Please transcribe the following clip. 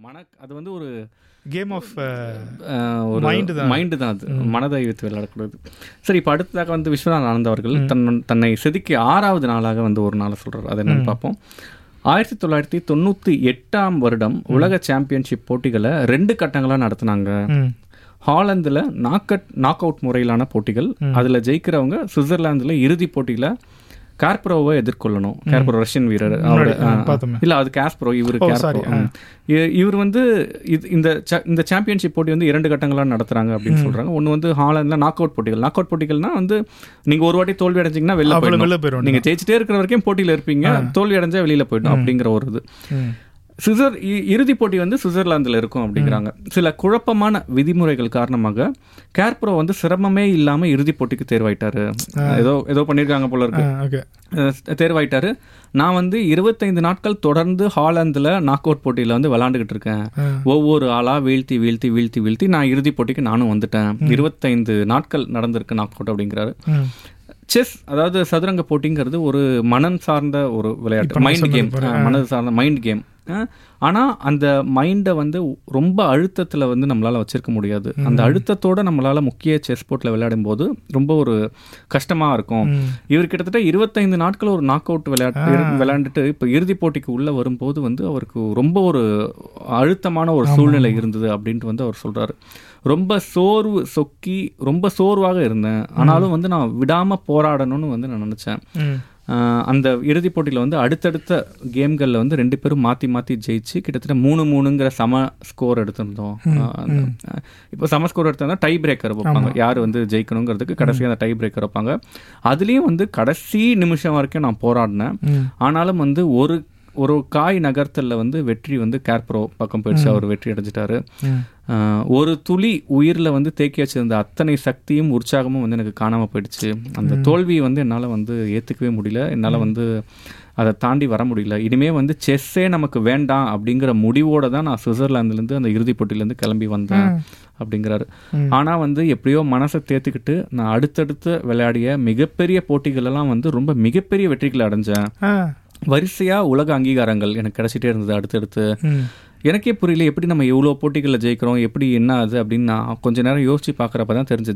மன அது வந்து ஒரு கேம் ஆஃப் அஹ், ஒரு Mind தான். மைண்டு தான் அது மனதை வைத்து விளையாடக்கூடாது சரி இப்போ அடுத்ததாக வந்து விஸ்வநாத் ஆனந்த் அவர்கள் தன் தன்னை செதுக்கி ஆறாவது நாளாக வந்து ஒரு நாளை சொல்றாரு அதை என்னன்னு பார்ப்போம் ஆயிரத்தி தொள்ளாயிரத்தி தொண்ணூற்றி எட்டாம் வருடம் உலக சாம்பியன்ஷிப் போட்டிகளை ரெண்டு கட்டங்களாக நடத்துனாங்க ஹாலந்தில் நாக்கட் நாக் அவுட் முறையிலான போட்டிகள் அதில் ஜெயிக்கிறவங்க சுவிட்சர்லாந்தில் இறுதி போட்டியில் கார்ப்ரோவை எதிர்கொள்ளணும் கார்ப்ரோ ரஷ்யன் வீரர் அவர் ஆ, பார்த்தோமே. இல்ல அது காஸ்ப்ரோ இவர் ஓ, காஸ்ப்ரோ sorry, ஆ. ம். இ- இவர் வந்து இது- இந்த cha- இந்த சாம்பியன்ஷிப் போட்டி வந்து இரண்டு கட்டங்களா நடத்துறாங்க அப்படின்னு சொல்றாங்க ஒன்னு வந்து ஹாலண்ட்ல நாக் அவுட் போட்டிகள் நாக் அவுட் போட்டிகள்னா வந்து நீங்க ஒரு வாட்டி தோல்வி அடைஞ்சீங்கன்னா வெளில அவ்வளவு வெளில போயிடணும் போயிடும் நீங்க ஜெயிச்சிட்டே இருக்கிற வரைக்கும் போட்டியில இருப்பீங்க தோல்வி அடைஞ்சா வெளியில போயிடும் அப்படிங்கிற ஒரு இது சுவிட்சர் இ- இறுதிப் போட்டி வந்து சுவிட்சர்லாந்தில் இருக்கும் அப்படிங்கிறாங்க சில குழப்பமான விதிமுறைகள் காரணமாக கேர்ப்ரோ வந்து சிரமமே இல்லாம இறுதிப் போட்டிக்கு தேர்வாயிட்டாரு ஏதோ ஏதோ பண்ணியிருக்காங்க போல இருக்கு ஓகே அஹ் தேர்வாயிட்டாரு நான் வந்து இருபத்தைந்து நாட்கள் தொடர்ந்து ஹாலந்தில் நாக் அவுட் போட்டியில் வந்து விளாண்டுக்கிட்டு இருக்கேன் ஒவ்வொரு ஆளா வீழ்த்தி வீழ்த்தி வீழ்த்தி வீழ்த்தி நான் இறுதிப் போட்டிக்கு நானும் வந்துட்டேன் இருபத்தைந்து நாட்கள் நடந்திருக்கு நாக் அவுட் அப்படிங்கிறாரு செஸ் அதாவது சதுரங்க போட்டிங்கிறது ஒரு மனம் சார்ந்த ஒரு விளையாட்டு மைண்ட் கேம் மனது சார்ந்த மைண்ட் கேம் ஆனா அந்த மைண்டை வந்து ரொம்ப அழுத்தத்துல வந்து நம்மளால வச்சிருக்க முடியாது அந்த அழுத்தத்தோட நம்மளால முக்கிய செஸ் போர்ட்ல விளையாடும் போது ரொம்ப ஒரு கஷ்டமா இருக்கும் இவர் கிட்டத்தட்ட இருபத்தைந்து நாட்கள் ஒரு நாக் அவுட் விளையாட்டு விளையாண்டுட்டு இப்போ இறுதிப் போட்டிக்கு உள்ள வரும்போது வந்து அவருக்கு ரொம்ப ஒரு அழுத்தமான ஒரு சூழ்நிலை இருந்தது அப்படின்ட்டு வந்து அவர் சொல்றாரு ரொம்ப சோர்வு சொக்கி ரொம்ப சோர்வாக இருந்தேன் ஆனாலும் வந்து நான் விடாம போராடணும்னு வந்து நான் நினைச்சேன் ஆஹ் அந்த இறுதிப் போட்டியில் வந்து அடுத்தடுத்த கேம்களில் வந்து ரெண்டு பேரும் மாற்றி மாற்றி ஜெயிச்சு கிட்டத்தட்ட மூணு மூணுங்கிற சம ஸ்கோர் எடுத்திருந்தோம் ஆஹ் இப்போ சம ஸ்கோர் எடுத்திருந்தா டை பிரேக்கர் வைப்பாங்க யார் வந்து ஜெயிக்கணுங்கிறதுக்கு கடைசியாக அந்த டை பிரேக்கர் வைப்பாங்க அதுலேயும் வந்து கடைசி நிமிஷம் வரைக்கும் நான் போராடினேன் ஆனாலும் வந்து ஒரு ஒரு காய் நகர்த்தல்ல வந்து வெற்றி வந்து கேர்ப்ரோ பக்கம் போயிடுச்சு அவர் வெற்றி அடைஞ்சிட்டாரு ஆஹ் ஒரு துளி உயிரில் வந்து தேக்கி வச்சிருந்த அத்தனை சக்தியும் உற்சாகமும் வந்து எனக்கு காணாமல் போயிடுச்சு அந்த தோல்வியை வந்து என்னால் வந்து ஏற்றுக்கவே முடியல என்னால் வந்து அதை தாண்டி வர முடியல இனிமே வந்து செஸ்ஸே நமக்கு வேண்டாம் அப்படிங்கிற முடிவோட தான் நான் சுவிட்சர்லாந்துலேருந்து அந்த இறுதிப் போட்டியிலேருந்து கிளம்பி வந்தேன் அப்படிங்கிறாரு ஆனால் வந்து எப்படியோ மனசை தேர்த்துக்கிட்டு நான் அடுத்தடுத்து விளையாடிய மிகப்பெரிய போட்டிகளெல்லாம் வந்து ரொம்ப மிகப்பெரிய வெற்றிகளை அடைஞ்சேன் வரிசையாக உலக அங்கீகாரங்கள் எனக்கு கிடைச்சிட்டே இருந்தது அடுத்தடுத்து எனக்கே புரியல எப்படி நம்ம இவ்வளோ போட்டிகளில் ஜெயிக்கிறோம் எப்படி என்ன ஆகுது அப்படின்னு நான் கொஞ்ச நேரம் யோசிச்சு பார்க்குறப்ப தான் தெரிஞ்சது